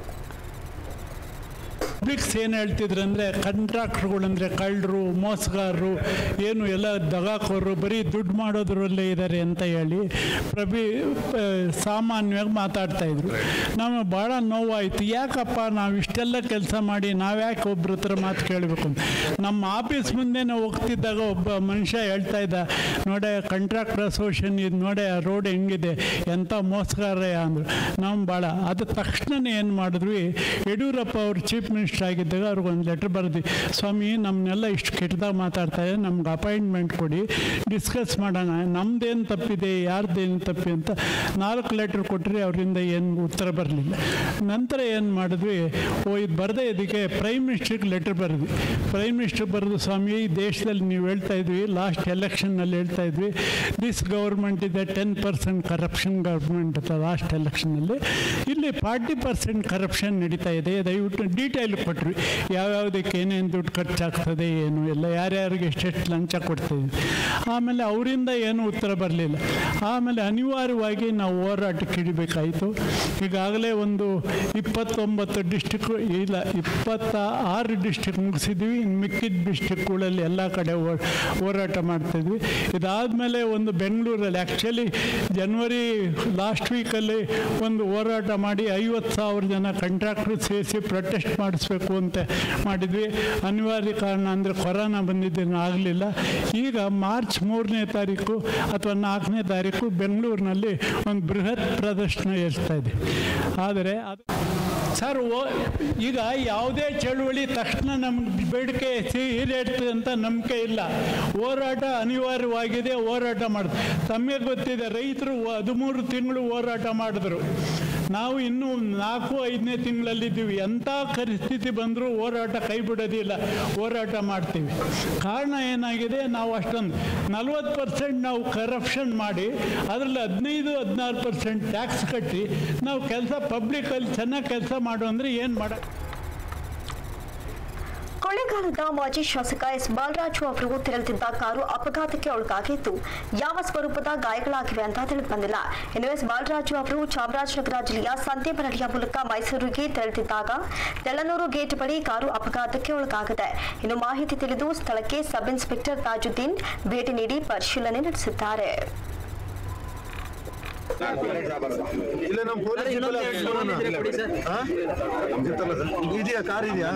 ಪಬ್ಲಿಕ್ಸ್ ಏನು ಹೇಳ್ತಿದ್ರು ಅಂದರೆ ಕಾಂಟ್ರಾಕ್ಟ್ರುಗಳಂದರೆ ಕಳ್ಳರು ಮೋಸಗಾರರು ಏನು ಎಲ್ಲ ದಗಾಕೋರು ಬರೀ ದುಡ್ಡು ಮಾಡೋದ್ರಲ್ಲೇ ಇದ್ದಾರೆ ಅಂತ ಹೇಳಿ ಪ್ರಭಿ ಪ- ಸಾಮಾನ್ಯವಾಗಿ ಮಾತಾಡ್ತಾ ಇದ್ರು ನಮಗೆ ಭಾಳ ನೋವಾಯಿತು ಯಾಕಪ್ಪ ನಾವು ಇಷ್ಟೆಲ್ಲ ಕೆಲಸ ಮಾಡಿ ನಾವ್ಯಾಕೆ ಒಬ್ರ ಹತ್ರ ಮಾತು ಕೇಳಬೇಕು ಅಂತ ನಮ್ಮ ಆಫೀಸ್ ಮುಂದೆನೇ ಹೋಗ್ತಿದ್ದಾಗ ಒಬ್ಬ ಮನುಷ್ಯ ಹೇಳ್ತಾ ಇದ್ದ ನೋಡೆ ಕಾಂಟ್ರಾಕ್ಟರ್ ಅಸೋಸಿಯೇಷನ್ ಇದು ನೋಡೆ ಆ ರೋಡ್ ಹೆಂಗಿದೆ ಎಂಥ ಮೋಸಗಾರ ಅಂದರು ನಾವು ಭಾಳ ಅದು ತಕ್ಷಣನೇ ಏನು ಮಾಡಿದ್ವಿ ಯಡಿಯೂರಪ್ಪ ಅವರು ಚೀಫ್ ಮಿನಿಸ್ಟರ್ ಆಗಿದ್ದಾಗ ಅವ್ರಿಗೊಂದು ಲೆಟ್ರ್ ಬರೆದು ಸ್ವಾಮಿ ನಮ್ಮನ್ನೆಲ್ಲ ಇಷ್ಟು ಕೆಟ್ಟದಾಗ ಮಾತಾಡ್ತಾ ಇದೆ ನಮ್ಗೆ ಅಪಾಯಿಂಟ್ಮೆಂಟ್ ಕೊಡಿ ಡಿಸ್ಕಸ್ ಮಾಡೋಣ ನಮ್ದೇನು ತಪ್ಪಿದೆ ಯಾರ್ದೇನು ತಪ್ಪಿ ಅಂತ ನಾಲ್ಕು ಲೆಟ್ರ್ ಕೊಟ್ಟರೆ ಅವರಿಂದ ಏನು ಉತ್ತರ ಬರಲಿಲ್ಲ ನಂತರ ಏನು ಮಾಡಿದ್ವಿ ಓ ಇದು ಬರದೆ ಇದಕ್ಕೆ ಪ್ರೈಮ್ ಮಿನಿಸ್ಟ್ರಿಗೆ ಲೆಟ್ರ್ ಬರೆದ್ವಿ ಪ್ರೈಮ್ ಮಿನಿಸ್ಟರ್ ಬರೆದು ಸ್ವಾಮಿ ಈ ದೇಶದಲ್ಲಿ ನೀವು ಹೇಳ್ತಾ ಇದ್ವಿ ಲಾಸ್ಟ್ ಎಲೆಕ್ಷನ್ನಲ್ಲಿ ಹೇಳ್ತಾ ಇದ್ವಿ ದಿಸ್ ಗೌರ್ಮೆಂಟ್ ಇದೆ ಟೆನ್ ಪರ್ಸೆಂಟ್ ಕರಪ್ಷನ್ ಗೌರ್ಮೆಂಟ್ ಅಂತ ಲಾಸ್ಟ್ ಎಲೆಕ್ಷನಲ್ಲಿ ಇಲ್ಲಿ ಫಾರ್ಟಿ ಪರ್ಸೆಂಟ್ ಕರಪ್ಷನ್ ನಡೀತಾ ಇದೆ ದಯವಿಟ್ಟು ಡೀಟೇಲ್ ಕೊಟ್ರಿ ಯಾವ್ಯಾವುದಕ್ಕೆ ಏನೇನು ದುಡ್ಡು ಖರ್ಚಾಗ್ತದೆ ಏನು ಎಲ್ಲ ಯಾರ್ಯಾರಿಗೆ ಎಷ್ಟೆಷ್ಟು ಲಂಚ ಕೊಡ್ತೀವಿ ಆಮೇಲೆ ಅವರಿಂದ ಏನು ಉತ್ತರ ಬರಲಿಲ್ಲ ಆಮೇಲೆ ಅನಿವಾರ್ಯವಾಗಿ ನಾವು ಹೋರಾಟಕ್ಕೆ ಇಡಬೇಕಾಯಿತು ಈಗಾಗಲೇ ಒಂದು ಇಪ್ಪತ್ತೊಂಬತ್ತು ಡಿಸ್ಟಿಕ್ ಇಲ್ಲ ಇಪ್ಪತ್ತ ಆರು ಡಿಸ್ಟಿಕ್ ಮುಗಿಸಿದ್ವಿ ಇನ್ನು ಮಿಕ್ಕಿದ ಡಿಸ್ಟಿಕ್ಗಳಲ್ಲಿ ಎಲ್ಲ ಕಡೆ ಹೋ- ಹೋರಾಟ ಮಾಡ್ತಿದ್ವಿ ಇದಾದಮೇಲೆ ಒಂದು ಬೆಂಗಳೂರಲ್ಲಿ ಆ್ಯಕ್ಚುಲಿ ಜನವರಿ ಲಾಸ್ಟ್ ವೀಕಲ್ಲಿ ಒಂದು ಹೋರಾಟ ಮಾಡಿ ಐವತ್ತು ಸಾವಿರ ಜನ ಕಾಂಟ್ರಾಕ್ಟ್ರು ಸೇರಿಸಿ ಪ್ರೊಟೆಸ್ಟ್ ಮಾಡಿಸ್ಬೇಕು ಅಂತ ಮಾಡಿದ್ವಿ ಅನಿವಾರ್ಯ ಕಾರಣ ಅಂದರೆ ಕೊರೋನಾ ಬಂದಿದ್ದೇನು ಆಗಲಿಲ್ಲ ಈಗ ಮಾರ್ಚ್ ಮೂರನೇ ತಾರೀಕು ಅಥವಾ ನಾಲ್ಕನೇ ತಾರೀಕು ಬೆಂಗಳೂರಿನಲ್ಲಿ ಒಂದು ಬೃಹತ್ ಪ್ರದರ್ಶನ ಏರ್ಸ್ತಾ ಇದೆ ಆದರೆ ಅದು ಸರ್ ಓ ಈಗ ಯಾವುದೇ ಚಳುವಳಿ ತಕ್ಷಣ ನಮ್ಗೆ ಬೇಡಿಕೆ ಸೀರೇಟ್ ಅಂತ ನಂಬಿಕೆ ಇಲ್ಲ ಹೋರಾಟ ಅನಿವಾರ್ಯವಾಗಿದೆ ಹೋರಾಟ ಮಾಡಿದ್ರು ತಮಗೆ ಗೊತ್ತಿದೆ ರೈತರು ಹದಿಮೂರು ತಿಂಗಳು ಹೋರಾಟ ಮಾಡಿದ್ರು ನಾವು ಇನ್ನೂ ನಾಲ್ಕು ಐದನೇ ತಿಂಗಳಲ್ಲಿದ್ದೀವಿ ಎಂಥ ಪರಿಸ್ಥಿತಿ ಬಂದರೂ ಹೋರಾಟ ಕೈ ಬಿಡೋದಿಲ್ಲ ಹೋರಾಟ ಮಾಡ್ತೀವಿ ಕಾರಣ ಏನಾಗಿದೆ ನಾವು ಅಷ್ಟೊಂದು ನಲ್ವತ್ತು ಪರ್ಸೆಂಟ್ ನಾವು ಕರಪ್ಷನ್ ಮಾಡಿ ಅದರಲ್ಲಿ ಹದಿನೈದು ಹದಿನಾರು ಪರ್ಸೆಂಟ್ ಟ್ಯಾಕ್ಸ್ ಕಟ್ಟಿ ನಾವು ಕೆಲಸ ಪಬ್ಲಿಕಲ್ಲಿ ಚೆನ್ನಾಗಿ ಕೆಲಸ ಮಾಡು ಅಂದರೆ ಏನು ಮಾಡ ಕೊಳ್ಳೇಗಾಲದ ಮಾಜಿ ಶಾಸಕ ಎಸ್ ಬಾಲರಾಜು ಅವರು ತೆರಳುತ್ತಿದ್ದ ಕಾರು ಅಪಘಾತಕ್ಕೆ ಒಳಗಾಗಿದ್ದು ಯಾವ ಸ್ವರೂಪದ ಗಾಯಗಳಾಗಿವೆ ಅಂತ ತಿಳಿದು ಬಂದಿಲ್ಲ ಇನ್ನು ಎಸ್ ಬಾಲರಾಜು ಅವರು ಚಾಮರಾಜನಗರ ಜಿಲ್ಲೆಯ ಸಂತೆಬರಡಿಯ ಮೂಲಕ ಮೈಸೂರಿಗೆ ತೆರಳುತ್ತಿದ್ದಾಗ ತೆಳ್ಳನೂರು ಗೇಟ್ ಬಳಿ ಕಾರು ಅಪಘಾತಕ್ಕೆ ಒಳಗಾಗಿದೆ ಇನ್ನು ಮಾಹಿತಿ ತಿಳಿದು ಸ್ಥಳಕ್ಕೆ ಸಬ್ ಇನ್ಸ್ಪೆಕ್ಟರ್ ತಾಜುದ್ದೀನ್ ಭೇಟಿ ನೀಡಿ ಪರಿಶೀಲನೆ ನಡೆಸಿದ್ದಾರೆ ಇಲ್ಲ ನಮ್ಮ ಪೊಲೀಸ್ ಇದೆಯಾ ಕಾರ್ ಇದೆಯಾ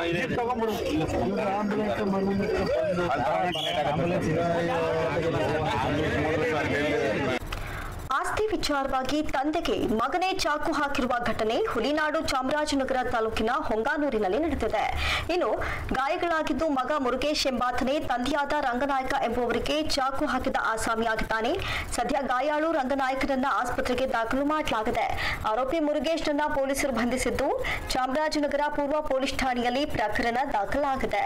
ಆಸ್ತಿ ವಿಚಾರವಾಗಿ ತಂದೆಗೆ ಮಗನೇ ಚಾಕು ಹಾಕಿರುವ ಘಟನೆ ಹುಲಿನಾಡು ಚಾಮರಾಜನಗರ ತಾಲೂಕಿನ ಹೊಂಗಾನೂರಿನಲ್ಲಿ ನಡೆದಿದೆ ಇನ್ನು ಗಾಯಗಳಾಗಿದ್ದು ಮಗ ಮುರುಗೇಶ್ ಎಂಬಾತನೇ ತಂದೆಯಾದ ರಂಗನಾಯಕ ಎಂಬುವರಿಗೆ ಚಾಕು ಹಾಕಿದ ಆಸಾಮಿಯಾಗಿದ್ದಾನೆ ಸದ್ಯ ಗಾಯಾಳು ರಂಗನಾಯಕನನ್ನ ಆಸ್ಪತ್ರೆಗೆ ದಾಖಲು ಮಾಡಲಾಗಿದೆ ಆರೋಪಿ ಮುರುಗೇಶ್ನನ್ನ ಪೊಲೀಸರು ಬಂಧಿಸಿದ್ದು ಚಾಮರಾಜನಗರ ಪೂರ್ವ ಪೊಲೀಸ್ ಠಾಣೆಯಲ್ಲಿ ಪ್ರಕರಣ ದಾಖಲಾಗಿದೆ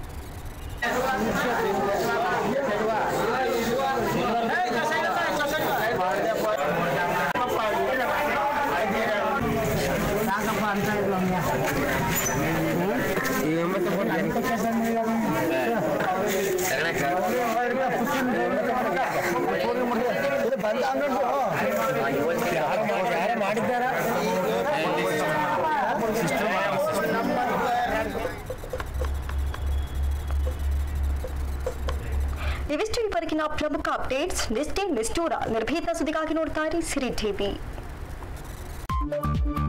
ಇವಿಷ್ಟು ಇವರೆಗಿನ ಪ್ರಮುಖ ಅಪ್ಡೇಟ್ಸ್ ನಿಷ್ಠೆ ನಿಷ್ಠೂರ ನಿರ್ಭೀತ ಸುದ್ದಿಗಾಗಿ ನೋಡ್ತಾ ಇರಿ ಸಿರಿ ಟಿವಿ